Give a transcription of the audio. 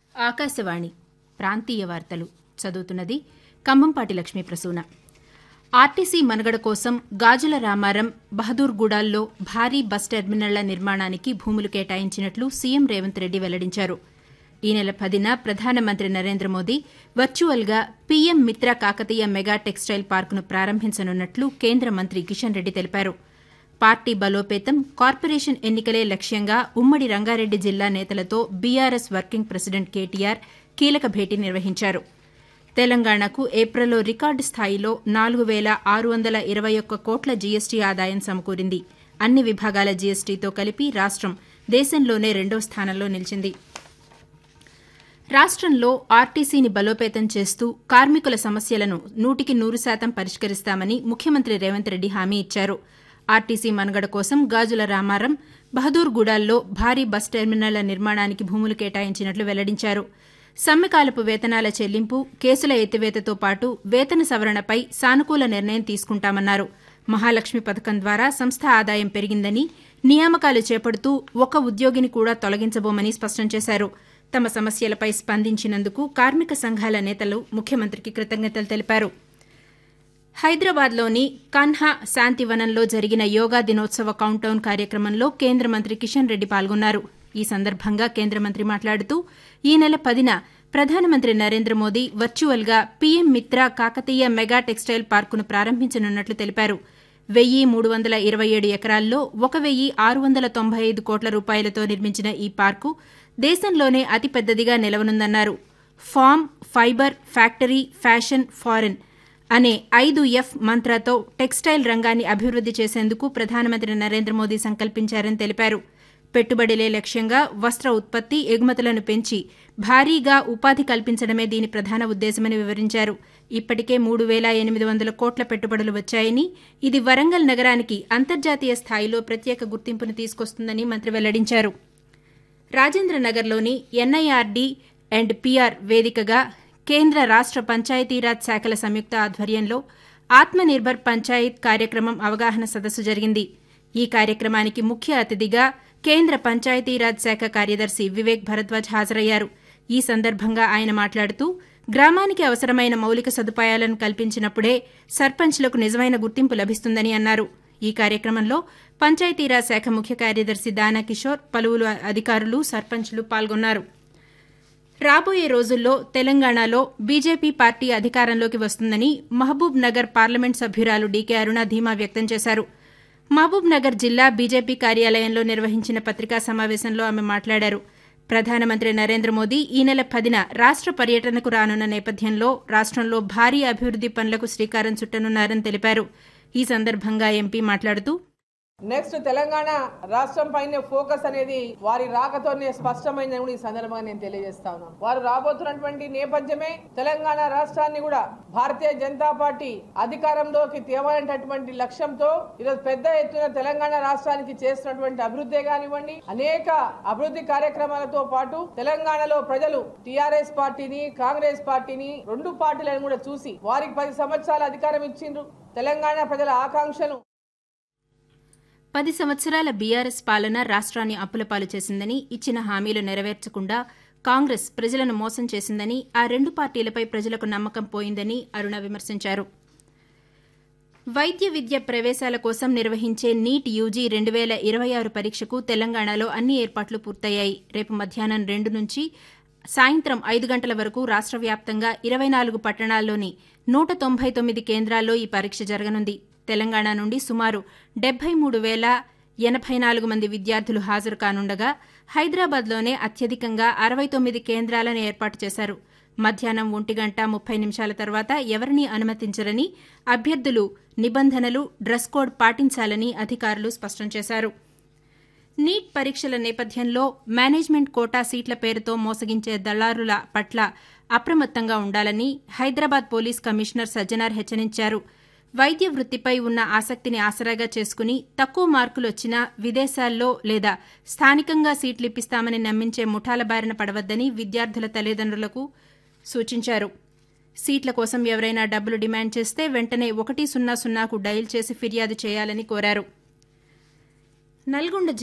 ఆకాశవాణి ప్రాంతీయ వార్తలు చదువుతున్నది కంభంపాటి లక్ష్మీ ప్రసూన ఆర్టీసీ మనుగడ కోసం గాజుల రామారం బహదూర్గూడాల్లో భారీ బస్ టెర్మినళ్ల నిర్మాణానికి భూములు కేటాయించినట్లు సీఎం రేవంత్ రెడ్డి వెల్లడించారు ఈ నెల పదిన ప్రధానమంత్రి నరేంద్ర మోదీ వర్చువల్గా PM Mitra Kakatiya mega textile పార్కును ప్రారంభించనున్నట్లు కేంద్ర మంత్రి కిషన్ రెడ్డి తెలిపారు పార్టీ బలోపేతం కార్పొరేషన్ ఎన్నికలే లక్ష్యంగా ఉమ్మడి రంగారెడ్డి జిల్లా నేతలతో బీఆర్ఎస్ వర్కింగ్ ప్రెసిడెంట్ కేటీఆర్ కీలక భేటీ నిర్వహించారు తెలంగాణకు ఏప్రిల్లో రికార్డు స్థాయిలో నాలుగు వేల ఆరు వందల ఇరవై ఒక్క కోట్ల జీఎస్టీ ఆదాయం సమకూరింది అన్ని విభాగాల జీఎస్టీతో కలిపి రాష్టం దేశంలోనే రెండో స్థానంలో నిలిచింది రాష్టంలో ఆర్టీసీని బలోపేతం చేస్తూ కార్మికుల సమస్యలను నూటికి నూరు శాతం పరిష్కరిస్తామని ముఖ్యమంత్రి రేవంత్ రెడ్డి హామీ ఇచ్చారు ఆర్టీసీ మనుగడ కోసం గాజుల రామారం బహదూర్గూడాల్లో భారీ బస్ టెర్మినళ్ల నిర్మాణానికి భూములు కేటాయించినట్లు వెల్లడించారు సమ్మెకాలపు వేతనాల చెల్లింపు కేసుల ఎత్తివేతతో పాటు వేతన సవరణపై సానుకూల నిర్ణయం తీసుకుంటామన్నారు మహాలక్ష్మి పథకం ద్వారా సంస్థ ఆదాయం పెరిగిందని నియామకాలు చేపడుతూ ఒక్క ఉద్యోగిని కూడా తొలగించబోమని స్పష్టం చేశారు తమ సమస్యలపై స్పందించినందుకు కార్మిక సంఘాల నేతలు ముఖ్యమంత్రికి కృతజ్ఞతలు తెలిపారు హైదరాబాద్లోని కన్హా శాంతివనంలో జరిగిన యోగా దినోత్సవ కౌంట్డౌన్ కార్యక్రమంలో కేంద్ర మంత్రి కిషన్ రెడ్డి పాల్గొన్నారు ఈ సందర్భంగా కేంద్ర మంత్రి మాట్లాడుతూ ఈ నెల పదిన ప్రధానమంత్రి నరేంద్ర మోదీ వర్చువల్గా PM Mitra Kakatiya mega textile పార్కును ప్రారంభించనున్నట్లు తెలిపారు వెయ్యి మూడు వందల ఇరవై ఏడు ఎకరాల్లో ఒక వెయ్యి ఆరు వందల తొంభై ఐదు కోట్ల రూపాయలతో నిర్మించిన ఈ పార్కు దేశంలోనే అతిపెద్దదిగా నిలవనుందన్నారు farm fibre factory fashion foreign అనే ఐదు ఎఫ్ మంత్రతో టెక్స్టైల్ రంగాన్ని అభివృద్ది చేసేందుకు ప్రధానమంత్రి నరేంద్ర మోదీ సంకల్పించారని తెలిపారు పెట్టుబడిలే లక్ష్యంగా వస్త్ర ఉత్పత్తి ఎగుమతులను పెంచి భారీగా ఉపాధి కల్పించడమే దీని ప్రధాన ఉద్దేశమని వివరించారు ఇప్పటికే మూడు వేల ఎనిమిది వందల కోట్ల పెట్టుబడులు వచ్చాయని ఇది వరంగల్ నగరానికి అంతర్జాతీయ స్థాయిలో ప్రత్యేక గుర్తింపును తీసుకొస్తుందని మంత్రి వెల్లడించారు రాజేంద్రనగర్లోని ఎన్ఐఆర్డీ అండ్ పీఆర్ వేదికగా కేంద్ర రాష్ట పంచాయతీరాజ్ శాఖల సంయుక్త ఆధ్వర్యంలో ఆత్మనిర్భర్ పంచాయత్ కార్యక్రమం అవగాహన సదస్సు జరిగింది ఈ కార్యక్రమానికి ముఖ్య అతిథిగా కేంద్ర పంచాయతీరాజ్ శాఖ కార్యదర్శి వివేక్ భరద్వాజ్ హాజరయ్యారు ఈ సందర్భంగా ఆయన మాట్లాడుతూ గ్రామానికి అవసరమైన మౌలిక సదుపాయాలను కల్పించినప్పుడే సర్పంచ్లకు నిజమైన గుర్తింపు లభిస్తుందని అన్నారు ఈ కార్యక్రమంలో పంచాయతీరాజ్ శాఖ ముఖ్య కార్యదర్శి దానా కిషోర్ పలువురు అధికారులు సర్పంచ్లు పాల్గొన్నారు రాబోయే రోజుల్లో తెలంగాణలో బీజేపీ పార్టీ అధికారంలోకి వస్తుందని మహబూబ్ నగర్ పార్లమెంట్ సభ్యురాలు డీకే అరుణ ధీమా వ్యక్తం చేశారు మహబూబ్ నగర్ జిల్లా బీజేపీ కార్యాలయంలో నిర్వహించిన పత్రికా సమావేశంలో ఆమె మాట్లాడారు ప్రధానమంత్రి నరేంద్ర మోదీ ఈ నెల పదిన రాష్ట పర్యటనకు రానున్న నేపథ్యంలో రాష్టంలో భారీ అభివృద్ది పనులకు శ్రీకారం చుట్టనున్నారని తెలిపారు ఈ సందర్భంగా ఎంపీ మాట్లాడుతూ నెక్స్ట్ తెలంగాణ రాష్ట్రం పైన ఫోకస్ అనేది వారి రాకతోనే స్పష్టమైందని కూడా ఈ సందర్భంగా నేను తెలియజేస్తా ఉన్నాను వారు రాబోతున్నటువంటి నేపథ్యమే తెలంగాణ రాష్ట్రాన్ని కూడా భారతీయ జనతా పార్టీ అధికారంలోకి తేవాలనేటటువంటి లక్ష్యంతో ఈరోజు పెద్ద ఎత్తున తెలంగాణ రాష్ట్రానికి చేస్తున్నటువంటి అభివృద్ధి కానివ్వండి అనేక అభివృద్ధి కార్యక్రమాలతో పాటు తెలంగాణలో ప్రజలు టిఆర్ఎస్ పార్టీని కాంగ్రెస్ పార్టీని రెండు పార్టీలను కూడా చూసి వారికి పది సంవత్సరాల అధికారం ఇచ్చిండ్రు తెలంగాణ ప్రజల ఆకాంక్షను పది సంవత్సరాల బీఆర్ఎస్ పాలన రాష్ట్రాన్ని అప్పులపాలు చేసిందని ఇచ్చిన హామీలు నెరవేర్చకుండా కాంగ్రెస్ ప్రజలను మోసం చేసిందని ఆ రెండు పార్టీలపై ప్రజలకు నమ్మకం పోయిందని అరుణ విమర్శించారు వైద్య విద్య ప్రవేశాల కోసం నిర్వహించే నీట్ యూజీ రెండు వేల ఇరవై ఆరు పరీక్షకు తెలంగాణలో అన్ని ఏర్పాట్లు పూర్తయ్యాయి రేపు మధ్యాహ్నం రెండు నుంచి సాయంత్రం ఐదు గంటల వరకు రాష్ట్ర వ్యాప్తంగా ఇరవై నాలుగు పట్టణాల్లోని నూట తొంభై తొమ్మిది కేంద్రాల్లో ఈ పరీక్ష జరగనుంది తెలంగాణ నుండి సుమారు డెబ్బై మూడు వేల ఎనభై నాలుగు మంది విద్యార్థులు హాజరు కానుండగా హైదరాబాద్లోనే అత్యధికంగా అరవై తొమ్మిది కేంద్రాలను ఏర్పాటు చేశారు మధ్యాహ్నం ఒంటి గంట ముప్పై నిమిషాల తర్వాత ఎవరినీ అనుమతించరని అభ్యర్థులు నిబంధనలు డ్రెస్ కోడ్ పాటించాలని అధికారులు స్పష్టం చేశారు నీట్ పరీక్షల నేపథ్యంలో మేనేజ్మెంట్ కోటా సీట్ల పేరుతో మోసగించే దళారుల పట్ల అప్రమత్తంగా ఉండాలని హైదరాబాద్ పోలీస్ కమిషనర్ సజ్జనార్ హెచ్చరించారు వైద్య వృత్తిపై ఉన్న ఆసక్తిని ఆసరాగా చేసుకుని తక్కువ మార్కులు వచ్చినా విదేశాల్లో లేదా స్థానికంగా సీట్లు ఇప్పిస్తామని నమ్మించే ముఠాల బారిన పడవద్దని విద్యార్థుల తల్లిదండ్రులకు సూచించారు సీట్ల కోసం ఎవరైనా డబ్బులు డిమాండ్ చేస్తే వెంటనే ఒకటి సున్నా సున్నాకు డయల్ చేసి ఫిర్యాదు చేయాలని కోరారు నల్గొండ